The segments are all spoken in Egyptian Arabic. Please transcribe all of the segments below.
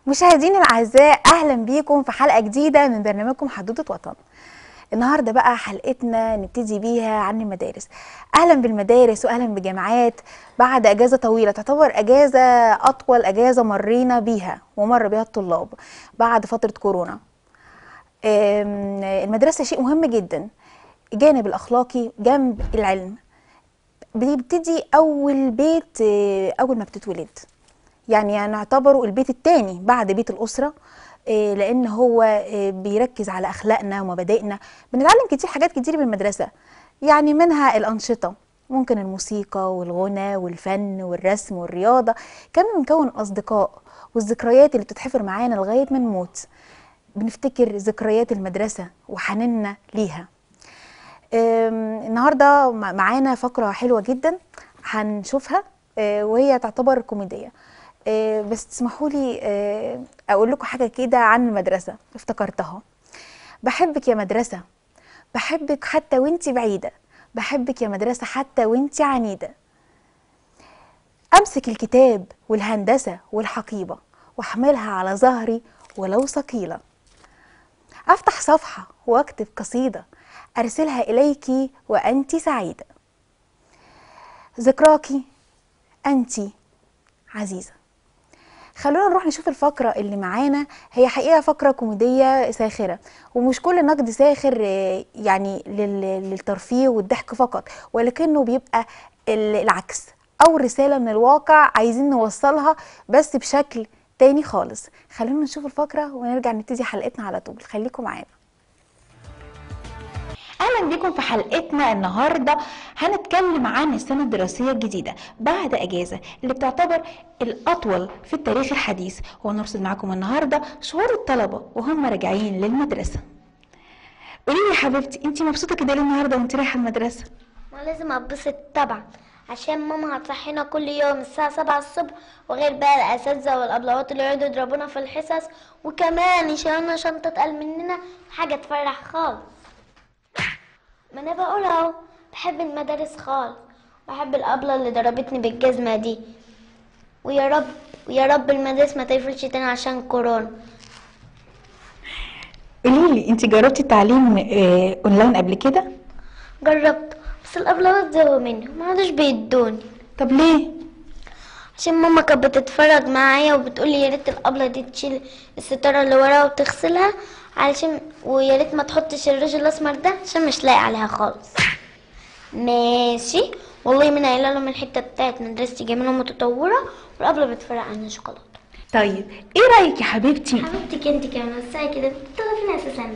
مشاهدينا الاعزاء اهلا بيكم في حلقه جديده من برنامجكم حدوته وطن النهارده بقى حلقتنا نبتدي بيها عن المدارس اهلا بالمدارس واهلا بالجامعات بعد اجازه طويله تعتبر اجازه اطول اجازه مرينا بيها ومر بيها الطلاب بعد فتره كورونا أم، المدرسه شيء مهم جدا الجانب الاخلاقي جنب العلم بيبتدي اول بيت آه، اول ما بتتولد يعني نعتبره البيت التاني بعد بيت الأسرة آه، لأن هو آه، بيركز على أخلاقنا ومبادئنا بنتعلم كتير حاجات كتير بالمدرسة يعني منها الأنشطة ممكن الموسيقى والغنى والفن والرسم والرياضة كمان بنكون أصدقاء والذكريات اللي بتتحفر معانا لغاية ما نموت بنفتكر ذكريات المدرسة وحنيننا ليها أم، النهارده مع- معانا فقره حلوه جدا هنشوفها آه، وهي تعتبر كوميديه آه، بس تسمحوا لي آه، اقول لكم حاجه كده عن المدرسه افتكرتها بحبك يا مدرسه بحبك حتى وانت بعيده بحبك يا مدرسه حتى وانت عنيده امسك الكتاب والهندسه والحقيبه واحملها على ظهري ولو ثقيله أفتح صفحة وأكتب قصيدة أرسلها إليك وأنت سعيدة ذكراكي أنت عزيزة خلونا نروح نشوف الفقرة اللي معانا هي حقيقة فقرة كوميدية ساخرة ومش كل نقد ساخر آه، يعني لل- للترفيه والضحك فقط ولكنه بيبقى ال- العكس أو رسالة من الواقع عايزين نوصلها بس بشكل تاني خالص خلونا نشوف الفقرة ونرجع نبتدي حلقتنا على طول خليكم معانا اهلا بيكم في حلقتنا النهارده هنتكلم عن السنه الدراسيه الجديده بعد اجازه اللي بتعتبر الاطول في التاريخ الحديث وهنرصد معاكم النهارده شعور الطلبه وهم راجعين للمدرسه قولي لي يا حبيبتي انت مبسوطه كده ليه النهارده وانت رايحه المدرسه ما لازم اتبسط طبعا عشان ماما هتصحينا كل يوم الساعة سبعة الصبح وغير بقى الأساتذة والأبلغات اللي يقعدوا يضربونا في الحصص وكمان يشيلونا شنطة أتقل مننا حاجة تفرح خالص ما أنا بقول أهو بحب المدارس خالص بحب الأبلة اللي ضربتني بالجزمة دي ويا رب ويا رب المدارس ما تقفلش تاني عشان كورونا قولي لي انت جربتي التعليم آه اونلاين قبل كده جربت بس الأبلغات زهقوا مني ما عادوش بيدوني طب ليه عشان ماما كانت بتتفرج معايا وبتقولي يا ريت الابله دي تشيل الستاره اللي وراها وتغسلها علشان ويا ريت ما تحطش الريش الاسمر ده عشان مش لايق عليها خالص ماشي والله من قايله لهم الحته بتاعت مدرستي جميله ومتطوره والابله بتفرق عنها شوكولاته طيب ايه رايك يا حبيبتي حبيبتك انت كمان ازاي كده بتطلبيني اساسا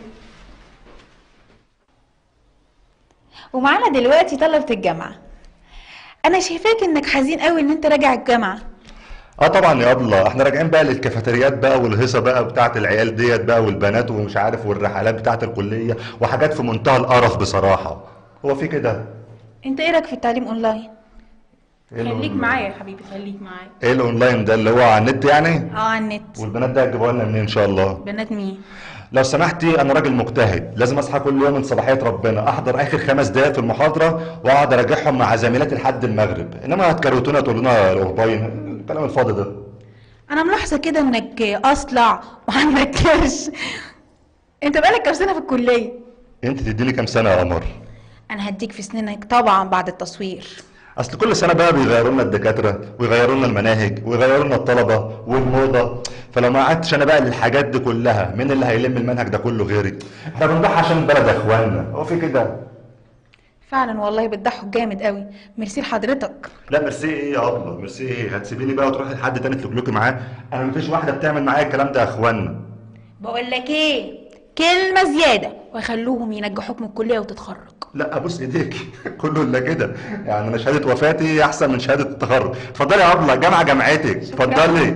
ومعانا دلوقتي طلبة الجامعة أنا شايفاك إنك حزين قوي إن أنت راجع الجامعة اه طبعا يا ابله احنا راجعين بقى للكافيتريات بقى والهيصه بقى بتاعت العيال ديت بقى والبنات ومش عارف والرحلات بتاعت الكليه وحاجات في منتهى القرف بصراحه هو في كده أنت إيه رأيك في التعليم أونلاين؟ ايه خليك الأون- معايا يا حبيبي خليك معايا ايه الاونلاين ده اللي هو على النت يعني أه على النت والبنات ده هتجيبوها لنا منين ان شاء الله بنات مين؟ لو سمحتي انا راجل مجتهد لازم اصحى كل يوم من صباحيه ربنا احضر اخر خمس دقايق في المحاضره واقعد اراجعهم مع زميلاتي لحد المغرب انما هتكروتونا تقولوا لنا الاونلاين الكلام الفاضي ده أنا ملاحظة كده إنك أصلع وعندك كرش أنت بقالك كام سنة في الكلية؟ انت تديني كام سنه يا قمر أنا هديك في سنينك طبعا بعد التصوير اصل كل سنه بقى بيغيروا لنا الدكاتره ويغيروا لنا المناهج ويغيروا لنا الطلبه والموضه فلو ما قعدتش انا بقى للحاجات دي كلها مين اللي هيلم المنهج ده كله غيري احنا بنروح عشان البلد يا اخوانا هو في كده فعلا والله بتضحك جامد قوي ميرسي لحضرتك لا ميرسي ايه يا ابله ميرسي ايه هتسيبيني بقى وتروحي لحد تاني تلوكلوكي معاه انا مفيش واحده بتعمل معايا الكلام ده يا اخوانا بقول لك إيه كلمة زيادة ويخلوهم ينجحوك من الكلية وتتخرج لا ابوس ايديك كله الا كده يعني انا شهاده وفاتي احسن من شهاده التخرج اتفضلي يا ابله جامعه جامعتك اتفضلي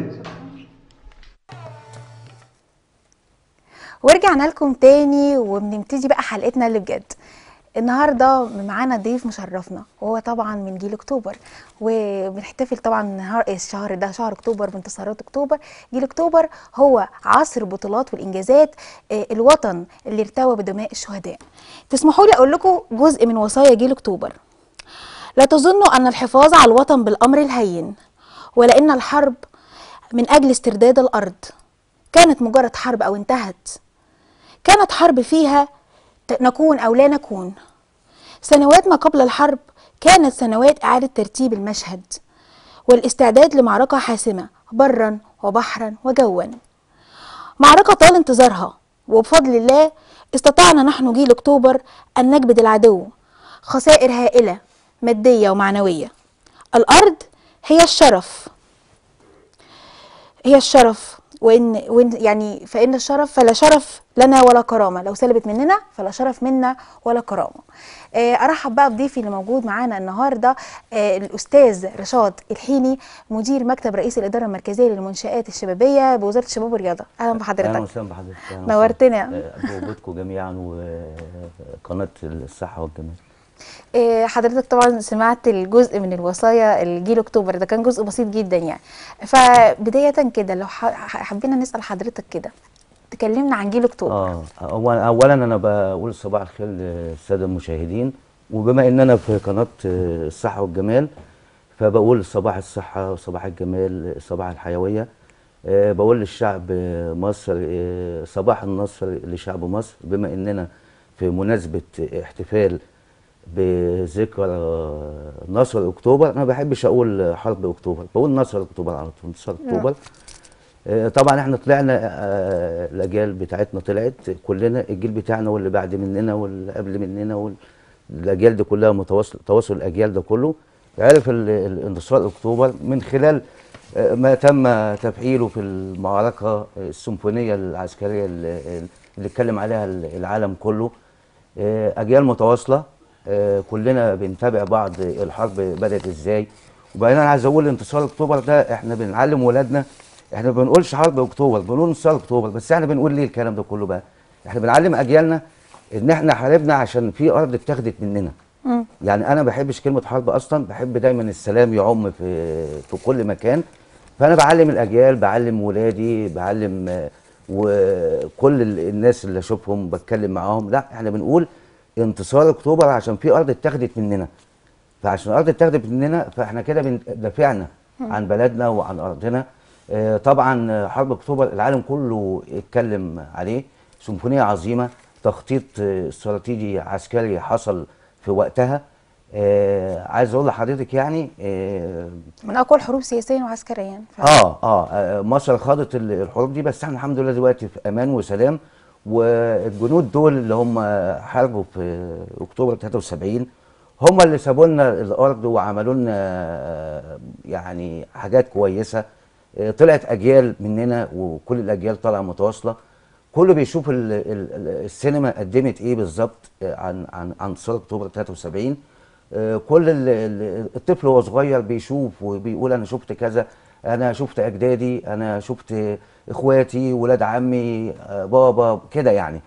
ورجعنا لكم تاني وبنبتدي بقى حلقتنا اللي بجد النهارده معانا ضيف مشرفنا وهو طبعا من جيل اكتوبر وبنحتفل طبعا نهار الشهر ده شهر اكتوبر بانتصارات اكتوبر جيل اكتوبر هو عصر البطولات والانجازات آه، الوطن اللي ارتوى بدماء الشهداء تسمحوا لي اقول لكم جزء من وصايا جيل اكتوبر لا تظنوا ان الحفاظ على الوطن بالامر الهين ولان الحرب من اجل استرداد الارض كانت مجرد حرب أو انتهت كانت حرب فيها ت- نكون أو لا نكون سنوات ما قبل الحرب كانت سنوات إعادة ترتيب المشهد والاستعداد لمعركة حاسمة برا وبحرا وجوا معركة طال انتظارها وبفضل الله استطعنا نحن جيل أكتوبر أن نجبد العدو خسائر هائلة مادية ومعنوية الأرض هي الشرف هي الشرف وإن, وإن يعني فإن الشرف فلا شرف لنا ولا كرامة لو سلبت مننا فلا شرف منا ولا كرامة آه، أرحب بقى بضيفي اللي موجود معانا النهاردة آه، الأستاذ رشاد الحيني مدير مكتب رئيس الإدارة المركزية للمنشآت الشبابية بوزارة الشباب والرياضة أهلا اهلا بحضرتك وسهلا بحضرتك أهلاً وسهلاً. نورتنا. آه، بوجودكم جميعا وقناه الصحه والجمال آه، حضرتك طبعا سمعت الجزء من الوصايا الجيل اكتوبر ده كان جزء بسيط جدا يعني فبداية كده لو ح- ح- حبينا نسأل حضرتك كده تكلمنا عن جيل اكتوبر اه أولا, اولا انا بقول صباح الخير للساده المشاهدين وبما ان انا في قناه آه، الصحه والجمال فبقول صباح الصحه وصباح الجمال صباح الحيويه آه، بقول للشعب آه، مصر آه، صباح النصر لشعب مصر بما اننا في مناسبه احتفال بذكرى نصر اكتوبر انا ما بحبش اقول حرب اكتوبر بقول نصر اكتوبر على طول نصر اكتوبر آه، طبعا احنا طلعنا آه، الاجيال بتاعتنا طلعت كلنا الجيل بتاعنا واللي بعد مننا واللي قبل مننا وال- الاجيال دي كلها متواصل تواصل الاجيال ده كله عرف ال- ال- انتصار اكتوبر من خلال آه، ما تم تفعيله في المعركه السيمفونيه العسكريه اللي اللي اتكلم عليها العالم كله آه، اجيال متواصله آه، كلنا بنتابع بعض الحرب بدات ازاي وبعدين انا عايز اقول انتصار اكتوبر ده احنا بنعلم ولادنا احنا ما بنقولش حرب اكتوبر بنقول انتصار اكتوبر بس احنا بنقول ليه الكلام ده كله بقى احنا بنعلم اجيالنا ان احنا حاربنا عشان في ارض اتاخدت مننا يعني انا ما بحبش كلمه حرب اصلا بحب دايما السلام يعم في في كل مكان فانا بعلم الاجيال بعلم ولادي بعلم آه، وكل ال- الناس اللي اشوفهم بتكلم معاهم لا احنا بنقول انتصار اكتوبر عشان في ارض اتاخدت مننا فعشان الارض اتاخدت مننا فاحنا كده بن- دافعنا عن بلدنا وعن ارضنا آه، طبعا آه، حرب اكتوبر العالم كله اتكلم عليه سيمفونيه عظيمه تخطيط آه، استراتيجي عسكري حصل في وقتها آه، عايز اقول لحضرتك يعني آه، من أقوى الحروب سياسيا وعسكريا ف... اه اه آه، مصر خاضت ال- الحروب دي بس احنا الحمد لله دلوقتي في امان وسلام والجنود دول اللي هم حاربوا في اكتوبر 73 هم اللي سابوا لنا الارض وعملوا لنا آه، يعني حاجات كويسه آه، طلعت اجيال مننا وكل الاجيال طالعه متواصله كله بيشوف ال ال ال السينما قدمت ايه بالظبط آه، عن عن عن ثوره اكتوبر 73 آه، كل ال- ال- الطفل وهو صغير بيشوف وبيقول انا شفت كذا انا شفت اجدادي انا شفت اخواتي ولاد عمي آه، بابا كده يعني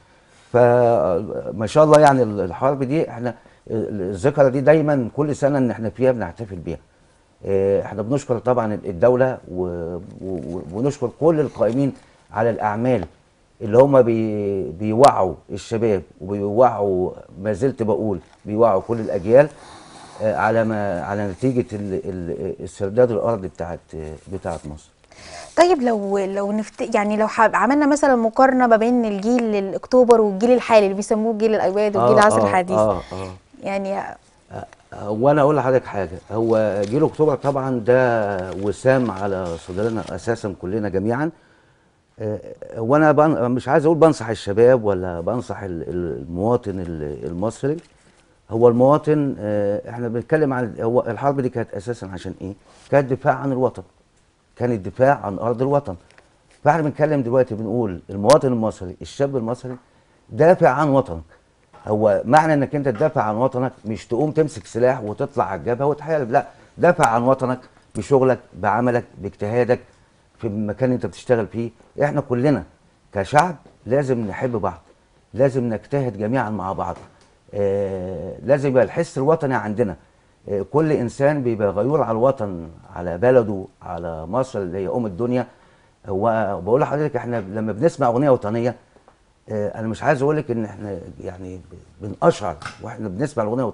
فما شاء الله يعني ال- الحرب دي احنا ال- الذكرى دي دايما كل سنه ان احنا فيها بنحتفل بيها آه، احنا بنشكر طبعا الدوله و- و- ونشكر كل القائمين على الاعمال اللي هم بي بيوعوا الشباب وبيوعوا ما زلت بقول بيوعوا كل الاجيال آه، على ما على نتيجه ال- ال- استرداد الارض بتاعت بتاعت مصر طيب لو لو نفت... يعني لو حاب... عملنا مثلا مقارنة ما بين الجيل الأكتوبر والجيل الحالي اللي بيسموه جيل الأيواد وجيل آه، العصر آه، الحديث اه اه يعني وانا اقول لحضرتك حاجه هو جيل اكتوبر طبعا ده وسام على صدرنا اساسا كلنا جميعا آه، وانا بن- مش عايز اقول بنصح الشباب ولا بنصح ال- ال- المواطن ال- المصري هو المواطن آه، احنا بنتكلم عن هو الحرب دي كانت اساسا عشان ايه؟ كانت دفاع عن الوطن كانت دفاع عن ارض الوطن فاحنا بنتكلم دلوقتي بنقول المواطن المصري الشاب المصري دافع عن وطنك هو معنى انك انت تدافع عن وطنك مش تقوم تمسك سلاح وتطلع على الجبهه وتحارب لا دافع عن وطنك بشغلك بعملك باجتهادك في المكان اللي انت بتشتغل فيه احنا كلنا كشعب لازم نحب بعض لازم نجتهد جميعا مع بعض آه لازم يبقى الحس الوطني عندنا آه كل انسان بيبقى غيور على الوطن على بلده على مصر اللي هي ام الدنيا هو بقول لحضرتك احنا لما بنسمع اغنيه وطنيه آه، انا مش عايز اقول لك ان احنا يعني ب- بنقشعر واحنا بنسمع الاغنيه الوطنيه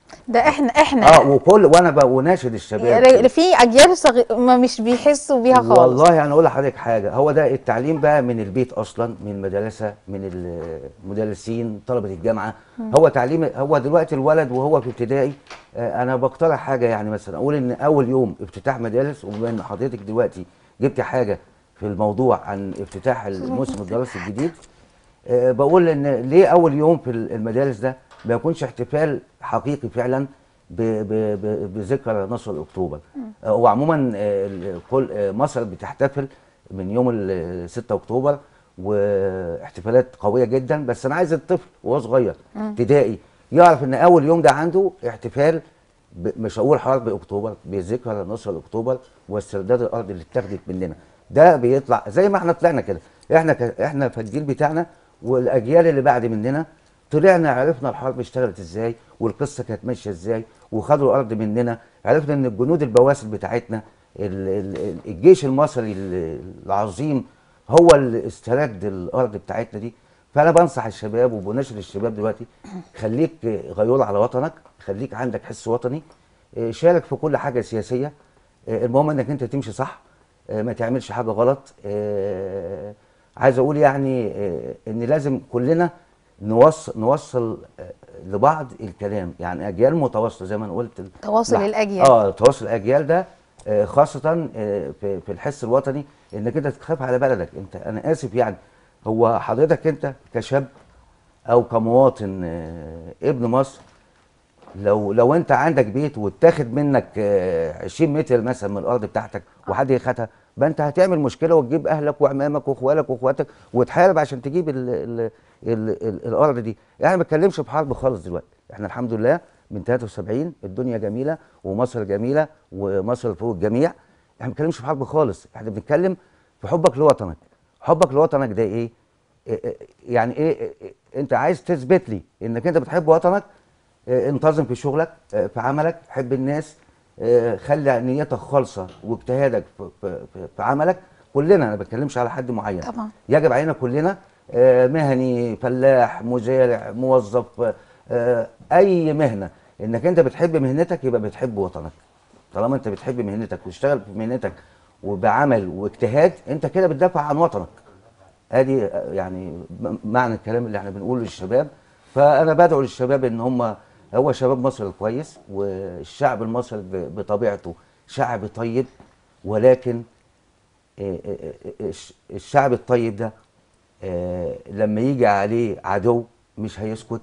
ده احنا احنا اه وكل وانا بناشد الشباب يعني في اجيال صغ... ما مش بيحسوا بيها خالص والله انا اقول لحضرتك حاجه هو ده التعليم بقى من البيت اصلا من المدرسه من المدرسين طلبه الجامعه هو تعليم هو دلوقتي الولد وهو في ابتدائي آه، انا بقترح حاجه يعني مثلا اقول ان اول يوم افتتاح مدارس وبما ان حضرتك دلوقتي جبت حاجه في الموضوع عن افتتاح الموسم الدراسي الجديد آه، بقول ان ليه اول يوم في المدارس ده ما يكونش احتفال حقيقي فعلا ب- ب- ب- بذكرى نصر اكتوبر آه، هو عموما آه، ال- كل آه، مصر بتحتفل من يوم ال 6 اكتوبر واحتفالات قويه جدا بس انا عايز الطفل وهو صغير ابتدائي يعرف ان اول يوم ده عنده احتفال ب- مش هقول حرب اكتوبر بذكرى نصر اكتوبر واسترداد الارض اللي اتاخدت مننا ده بيطلع زي ما احنا طلعنا كده احنا ك... احنا في الجيل بتاعنا والاجيال اللي بعد مننا طلعنا عرفنا الحرب اشتغلت ازاي والقصه كانت ماشيه ازاي وخدوا الارض مننا عرفنا ان الجنود البواسل بتاعتنا ال- ال- الجيش المصري ال- العظيم هو اللي استرد الارض بتاعتنا دي فانا بنصح الشباب وبناشد الشباب دلوقتي خليك غيور على وطنك خليك عندك حس وطني اه، شارك في كل حاجه سياسيه اه، المهم انك انت تمشي صح اه، ما تعملش حاجه غلط اه، عايز اقول يعني اه، ان لازم كلنا نوصل نوصل اه، لبعض الكلام يعني اجيال متواصله زي ما انا قلت تواصل لح- الأجيال. اه تواصل الاجيال ده آه، خاصه آه، في في الحس الوطني انك انت تخاف على بلدك انت انا اسف يعني هو حضرتك انت كشاب او كمواطن آه، ابن مصر لو لو انت عندك بيت واتاخد منك آه، 20 متر مثلا من الارض بتاعتك وحد يخدها بقى انت هتعمل مشكله وتجيب اهلك وعمامك واخوالك واخواتك وتحارب عشان تجيب ال ال ال ال الارض دي احنا ما بنتكلمش بحرب خالص دلوقتي احنا الحمد لله من 73 الدنيا جميله ومصر جميله ومصر فوق الجميع احنا ما بنتكلمش في حرب خالص احنا بنتكلم في حبك لوطنك حبك لوطنك ده ايه إيه- إيه- يعني ايه إيه- إيه؟ انت عايز تثبت لي انك انت بتحب وطنك آه، انتظم في شغلك آه، في عملك حب الناس آه، خلي نيتك خالصه واجتهادك في, في, في, في عملك كلنا انا ما بتكلمش على حد معين طبعا. يجب علينا كلنا آه، مهني فلاح مزارع موظف آه، اي مهنه انك انت بتحب مهنتك يبقى بتحب وطنك طالما انت بتحب مهنتك وتشتغل في مهنتك وبعمل واجتهاد انت كده بتدافع عن وطنك ادي آه، يعني م- معنى الكلام اللي احنا بنقوله للشباب فانا بدعو للشباب ان هم هو شباب مصر الكويس والشعب المصري ب- بطبيعته شعب طيب ولكن آه، آه، آه، الش- الشعب الطيب ده آه، لما يجي عليه عدو مش هيسكت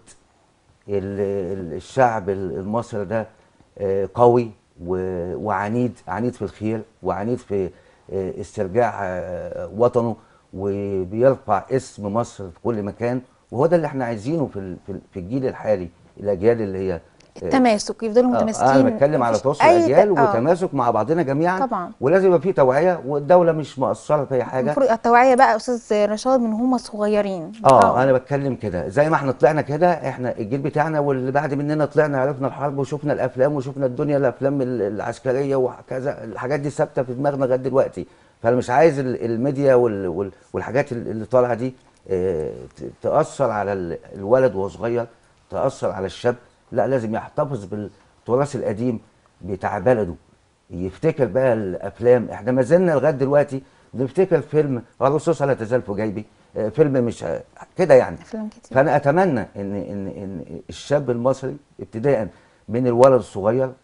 ال- ال- الشعب ال- المصري ده آه، قوي و- وعنيد عنيد في الخير وعنيد في آه، استرجاع آه، وطنه وبيرفع اسم مصر في كل مكان وهو ده اللي احنا عايزينه في ال- في ال- في الجيل الحالي الاجيال اللي هي التماسك يفضلوا آه، متماسكين انا بتكلم على مفيش تواصل أي ت- الاجيال آه. وتماسك مع بعضنا جميعا طبعا. ولازم يبقى في توعيه والدوله مش مقصره في اي حاجه المفروض التوعيه بقى يا استاذ رشاد من هم صغيرين اه انا بتكلم كده زي ما احنا طلعنا كده احنا الجيل بتاعنا واللي بعد مننا طلعنا عرفنا الحرب وشفنا الافلام وشفنا الدنيا الافلام ال- العسكريه وكذا الحاجات دي ثابته في دماغنا لغايه دلوقتي فانا مش عايز ال- الميديا وال- وال- والحاجات ال- اللي طالعه دي آه، ت- تاثر على ال- الولد وهو صغير تاثر على الشاب لا لازم يحتفظ بالتراث القديم بتاع بلده يفتكر بقى الافلام احنا ما زلنا لغايه دلوقتي بنفتكر فيلم الرصاصه لا تزال في جيبي آه، فيلم مش ه- كده يعني أفلام كتير. فانا اتمنى ان ان ان الشاب المصري ابتداء من الولد الصغير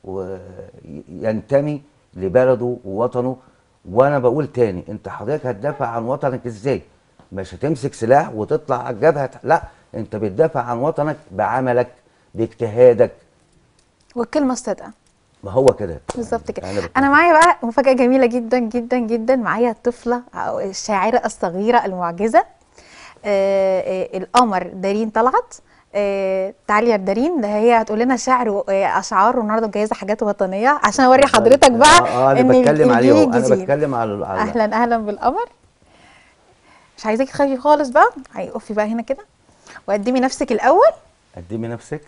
وينتمي لبلده ووطنه وانا بقول تاني انت حضرتك هتدافع عن وطنك ازاي مش هتمسك سلاح وتطلع على الجبهه لا انت بتدافع عن وطنك بعملك باجتهادك والكلمه الصادقه ما هو كده بالظبط كده أنا بتكلم. انا معايا بقى مفاجاه جميله جدا جدا جدا معايا الطفله أو الشاعره الصغيره المعجزه آه آه القمر دارين طلعت آه تعالي يا دارين ده هي هتقول لنا شعر واشعار والنهارده مجهزه حاجات وطنيه عشان اوري حضرتك بقى اه, آه انا ان بتكلم الجيل عليه انا الجديد. بتكلم على على اهلا اهلا بالقمر مش عايزاكي تخافي خالص بقى هي اقفي بقى هنا كده وقدمي نفسك الاول قدمي نفسك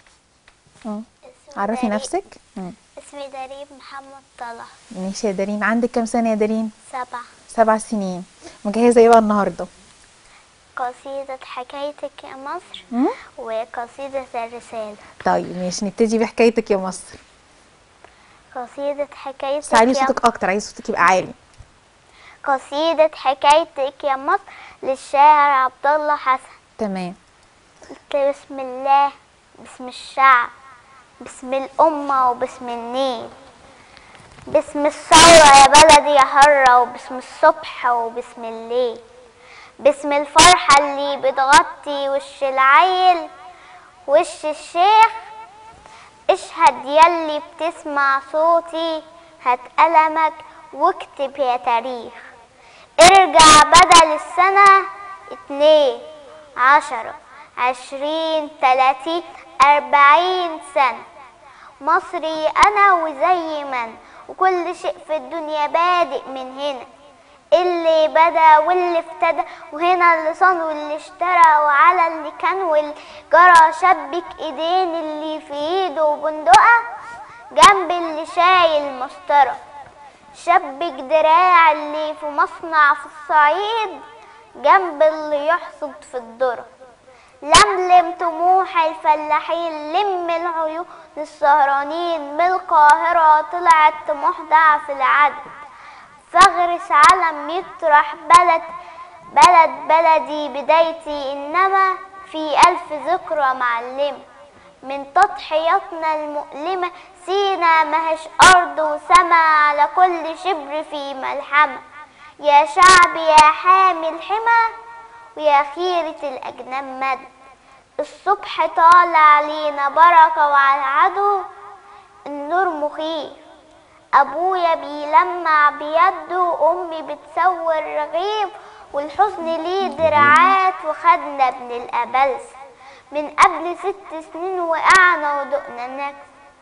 عرفي نفسك مم. اسمي دارين محمد طلع ماشي يا دارين عندك كام سنه يا دارين سبعة سبع سنين مجهزه ايه بقى النهارده قصيدة حكايتك يا مصر مم؟ وقصيدة الرسالة طيب ماشي نبتدي بحكايتك يا مصر قصيدة حكايتك ساعدي يا صوتك اكتر عايز صوتك يبقى عالي قصيدة حكايتك يا مصر للشاعر عبد الله حسن تمام قلت بسم الله بسم الشعب بسم الأمة وبسم النيل باسم الثورة يا بلدي يا حرة وباسم الصبح وباسم الليل باسم الفرحة اللي بتغطي وش العيل وش الشيخ اشهد يلي بتسمع صوتي هات قلمك واكتب يا تاريخ ارجع بدل السنة اتنين عشرة عشرين تلاتين أربعين سنة مصري أنا وزي من وكل شيء في الدنيا بادئ من هنا اللي بدا واللي افتدى وهنا اللي صان واللي اشترى وعلى اللي كان واللي جرى شبك ايدين اللي في ايده بندقة جنب اللي شايل مسطرة شبك دراع اللي في مصنع في الصعيد جنب اللي يحصد في الذرة لملم طموح الفلاحين لم العيون السهرانين من القاهرة طلعت طموح ضعف العدد فاغرس علم يطرح بلد بلد بلدي بدايتي إنما في ألف ذكرى معلمة من تضحياتنا المؤلمة سينا مهش أرض وسما على كل شبر في ملحمة يا شعب يا حامي الحمى ويا خيرة الأجناب مد الصبح طالع علينا بركة وعلى العدو النور مخيف أبويا بيلمع بيده وأمي بتسوي الرغيف والحزن ليه دراعات وخدنا ابن الأبلس من قبل ست سنين وقعنا ودقنا نكس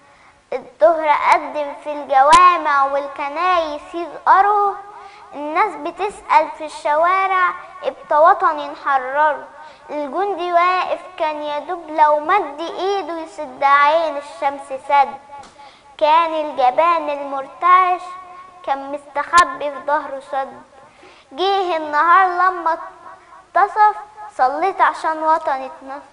الظهر قدم في الجوامع والكنايس يزقروا الناس بتسأل في الشوارع ابقى وطني نحرره الجندي واقف كان يدوب لو مد ايده يسد عين الشمس سد كان الجبان المرتعش كان مستخبي في ظهره صد جه النهار لما اتصف صليت عشان وطني اتنصف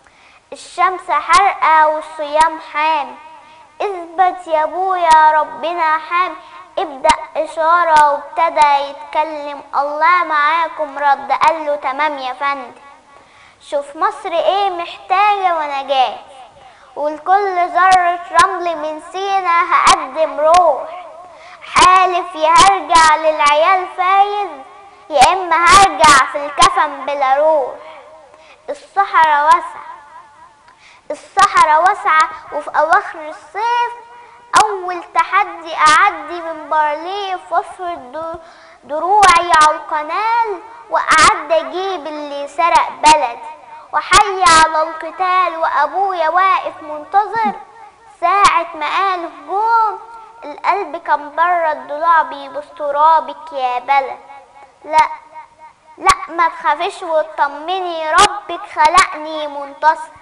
الشمس حرقة والصيام حام اثبت يا ابويا ربنا حام ابدأ إشارة وابتدى يتكلم الله معاكم رد قال له تمام يا فندم شوف مصر ايه محتاجة وانا جاهز ولكل ذرة رمل من سينا هقدم روح حالف يا هرجع للعيال فايز يا اما هرجع في الكفن بلا روح الصحراء واسعة الصحراء واسعة وفي أواخر الصيف أول تحدي أعدي من بارليف وافرد دو- دروعي على القنال وأعد أجيب اللي سرق بلدي وحي على القتال وأبويا واقف منتظر ساعة ما قال هجوم القلب كان بره الضلوع بيبص ترابك يا بلد لا لا ما تخافيش وتطمني ربك خلقني منتصر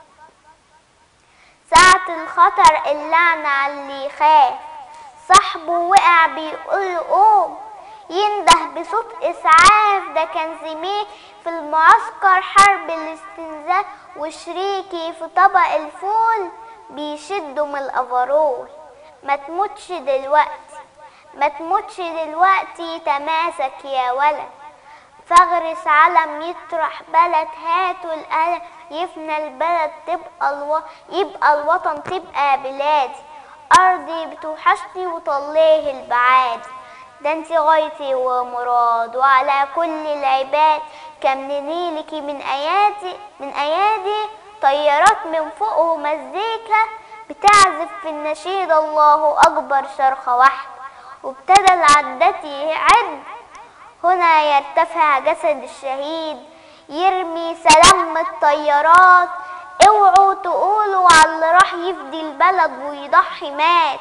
ساعة الخطر اللعنة على اللي يخاف صاحبه وقع بيقول له قوم ينده بصوت إسعاف ده كان زميل في المعسكر حرب الاستنزاف وشريكي في طبق الفول بيشدوا من الأفرول ما تموتش دلوقتي ما تموتش دلوقتي تماسك يا ولد فاغرس علم يطرح بلد هاتوا القلم يفنى البلد تبقى الو... يبقى الوطن تبقى بلادي أرضي بتوحشني وطليه البعاد ده انت غايتي ومراد وعلى كل العباد كم نيلك من ايادي من ايادي طيارات من فوق ومزيكا بتعزف في النشيد الله اكبر شرخه واحده وابتدى العدات يعد هنا يرتفع جسد الشهيد يرمي سلام الطيارات اوعوا تقولوا على اللي راح يفدي البلد ويضحي مات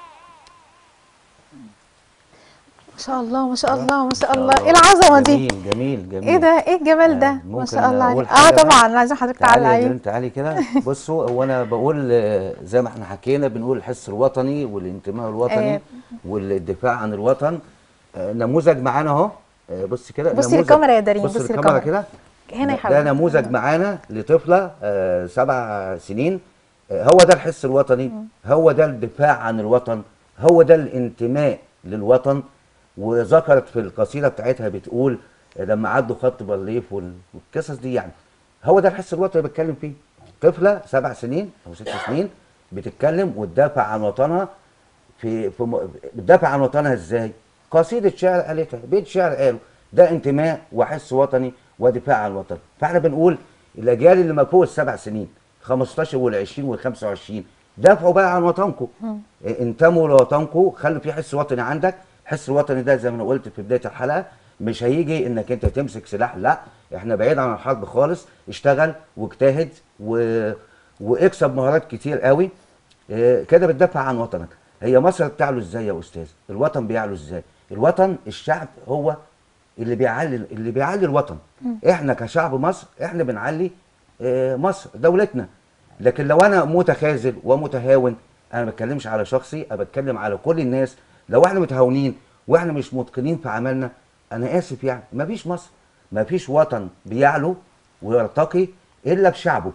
ما شاء الله ما شاء الله ما شاء الله ايه العظمه دي جميل جميل جميل ايه ده ايه الجمال ده آه، ما ممكن شاء الله أقول عليك اه حاجة بقى؟ طبعا أنا عايزه حضرتك تعلق تعالي يا عليه جيران تعالي كده بصوا هو انا بقول آه، زي ما احنا حكينا بنقول الحس الوطني والانتماء الوطني آه. والدفاع عن الوطن آه، نموذج معانا اهو آه، بص كده بصي نموذج- للكاميرا يا دارين، بص بصي للكاميرا للكاميرا. كده هنا يا ده حبيبي نموذج معانا لطفله آه، سبع سنين آه، هو ده الحس الوطني هو ده الدفاع عن الوطن هو ده الانتماء للوطن وذكرت في القصيده بتاعتها بتقول آه، لما عدوا خط بارليف وال- والقصص دي يعني هو ده الحس الوطني اللي بتكلم فيه طفله سبع سنين او ست سنين بتتكلم وتدافع عن وطنها في في م- بتدافع عن وطنها ازاي؟ قصيده شعر قالتها بيت شعر قاله ده انتماء وحس وطني ودفاع عن الوطن فاحنا بنقول الاجيال اللي ما فوق السبع سنين 15 وال20 وال25 دافعوا بقى عن وطنكم إيه، انتموا لوطنكم خلوا في حس وطني عندك الحس الوطني ده زي ما انا قلت في بدايه الحلقه مش هيجي انك انت تمسك سلاح لا احنا بعيد عن الحرب خالص اشتغل واجتهد و... واكسب مهارات كتير قوي إيه، كده بتدافع عن وطنك هي مصر بتعلو ازاي يا استاذ الوطن بيعلو ازاي الوطن الشعب هو اللي بيعلي اللي بيعلي الوطن احنا كشعب مصر احنا بنعلي آه، مصر دولتنا لكن لو انا متخاذل ومتهاون انا ما بتكلمش على شخصي انا بتكلم على كل الناس لو احنا متهاونين واحنا مش متقنين في عملنا انا اسف يعني ما فيش مصر ما فيش وطن بيعلو ويرتقي الا بشعبه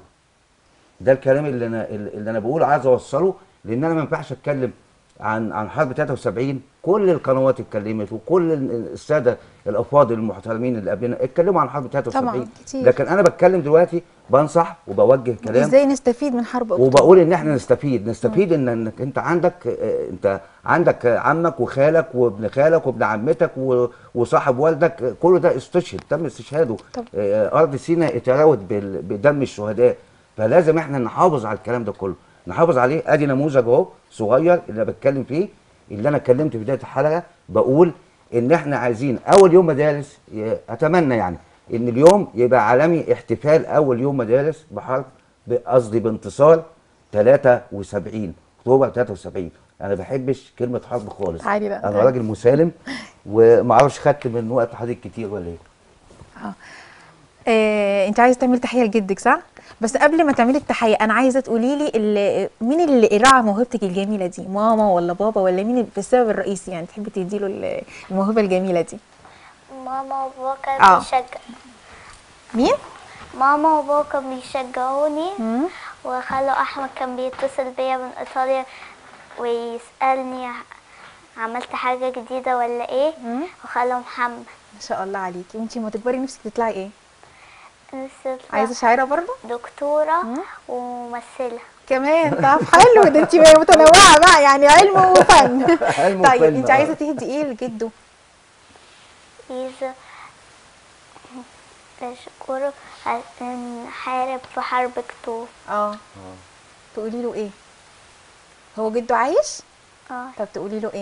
ده الكلام اللي انا اللي انا بقوله عايز اوصله لان انا ما ينفعش اتكلم عن عن حرب 73 كل القنوات اتكلمت وكل ال- الساده الافاضل المحترمين اللي قبلنا اتكلموا عن حرب 73 طبعاً، كتير. لكن انا بتكلم دلوقتي بنصح وبوجه كلام ازاي نستفيد من حرب اكتوبر وبقول ان احنا نستفيد نستفيد ان انك انت عندك آه، انت عندك عمك وخالك وابن خالك وابن عمتك و- وصاحب والدك آه، كل ده استشهد تم استشهاده طب. آه، ارض سيناء اتروت بال- بدم الشهداء فلازم احنا نحافظ على الكلام ده كله نحافظ عليه ادي نموذج اهو صغير اللي أنا بتكلم فيه اللي انا اتكلمت في بدايه الحلقه بقول ان احنا عايزين اول يوم مدارس ي- اتمنى يعني ان اليوم يبقى عالمي احتفال اول يوم مدارس بحرب ب- قصدي بانتصار 73 اكتوبر 73 انا ما بحبش كلمه حرب خالص عادي لا، انا عادي. راجل مسالم وما اعرفش خدت من وقت حضرتك كتير ولا ايه آه، انت عايزه تعملي تحيه لجدك صح بس قبل ما تعملي التحيه انا عايزه تقولي لي اللي مين اللي راعى موهبتك الجميله دي ماما ولا بابا ولا مين السبب الرئيسي يعني تحبي تديله ال- الموهبه الجميله دي ماما وبابا آه. كانوا بيشجع مين ماما وبابا كانوا بيشجعوني مم. وخالو احمد كان بيتصل بيا من ايطاليا ويسالني عملت حاجه جديده ولا ايه مم. وخالو محمد ما شاء الله عليكي وانتي لما تكبري نفسك تطلعي ايه نفسي أطلع عايزه شاعره برضه دكتوره مم. وممثله كمان طب حلو ده انت متنوعه بقى يعني علم وفن علم طيب وفن، انت آه. عايزه تهدي ايه لجده عايزه اشكره عشان حارب في حرب اكتوبر اه تقولي له ايه هو جده عايش اه طب تقولي له ايه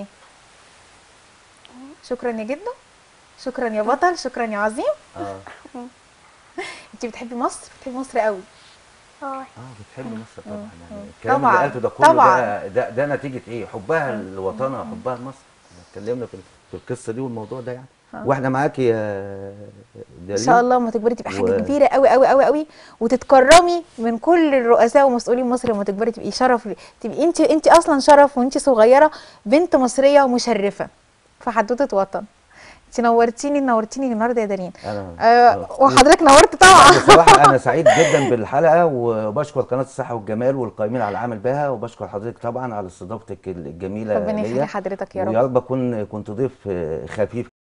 شكرا يا جدو شكرا يا بطل شكرا يا عظيم اه انت بتحبي مصر بتحبي مصر قوي اه اه بتحب مصر طبعا يعني الكلام طبعاً، اللي قالته ده كله طبعاً. ده, ده ده نتيجه ايه؟ حبها لوطنها حبها لمصر اتكلمنا في في القصه دي والموضوع ده يعني واحنا معاكي يا ان شاء الله لما تكبري تبقى حاجه و- كبيره قوي قوي قوي قوي وتتكرمي من كل الرؤساء ومسؤولين مصر لما تكبري تبقي شرف تبقي انت انت اصلا شرف وانت صغيره بنت مصريه ومشرفه في حدوته وطن انت نورتيني نورتيني النهارده يا دارين أنا- آه وحضرتك نورت طبعا بصراحه انا سعيد جدا بالحلقه وبشكر قناه الصحه والجمال والقائمين على العمل بها وبشكر حضرتك طبعا على استضافتك الجميله ربنا ليا يخلي حضرتك يا رب ويا رب اكون كنت ضيف خفيف